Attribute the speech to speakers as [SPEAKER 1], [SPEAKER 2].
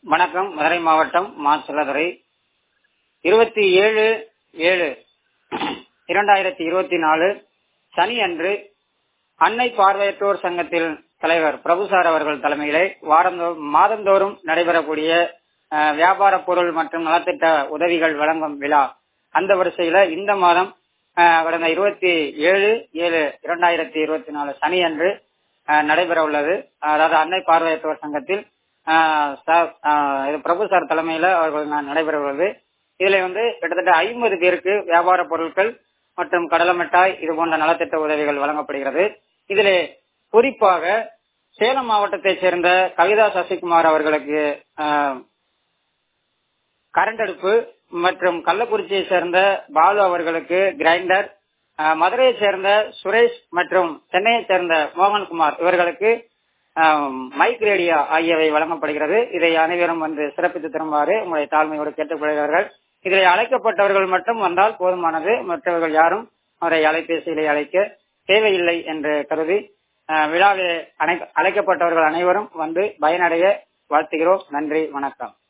[SPEAKER 1] வணக்கம் மதுரை மாவட்டம் மா செல்லதுரை இருபத்தி ஏழு ஏழு இரண்டாயிரத்தி இருபத்தி நாலு சனி அன்று அன்னை பார்வையற்றோர் சங்கத்தில் தலைவர் பிரபுசார் அவர்கள் தலைமையிலே வாரந்தோ மாதந்தோறும் நடைபெறக்கூடிய அஹ், வியாபார பொருள் மற்றும் நலத்திட்ட உதவிகள் வழங்கும் விழா அந்த வரிசையில இந்த மாதம் அஹ், கடந்த இருபத்தி ஏழு ஏழு இரண்டாயிரத்தி இருபத்தி நாலு சனி அன்று அஹ், நடைபெற உள்ளது அதாவது அன்னை பார்வையற்றோர் சங்கத்தில் அஹ், ச- அஹ், இது பிரபு சார் தலைமையில அவர்கள் ந- நடைபெற உள்ளது இதுல வந்து கிட்டத்தட்ட ஐம்பது பேருக்கு வியாபார பொருட்கள் மற்றும் கடலை மிட்டாய் இது போன்ற நலத்திட்ட உதவிகள் வழங்கப்படுகிறது இதிலே குறிப்பாக சேலம் மாவட்டத்தைச் சேர்ந்த கவிதா சசிகுமார் அவர்களுக்கு அஹ், கரண்ட் அடுப்பு மற்றும் கள்ளக்குறிச்சியை சேர்ந்த பாலு அவர்களுக்கு கிரைண்டர் அஹ், மதுரையைச் சேர்ந்த சுரேஷ் மற்றும் சென்னையைச் சேர்ந்த மோகன்குமார் இவர்களுக்கு அஹ், மைக் ரேடியோ ஆகியவை வழங்கப்படுகிறது இதை அனைவரும் வந்து சிறப்பித்து தருமாறு உங்களை தாழ்மையோடு கேட்டுக்கொள்கிறார்கள் இதில் அழைக்கப்பட்டவர்கள் மட்டும் வந்தால் போதுமானது மற்றவர்கள் யாரும் அவரை அலைபேசியிலே அழைக்க தேவையில்லை என்று கருதி அஹ், விழாவில் அணை- அழைக்கப்பட்டவர்கள் அனைவரும் வந்து பயனடைய வாழ்த்துகிறோம் நன்றி வணக்கம்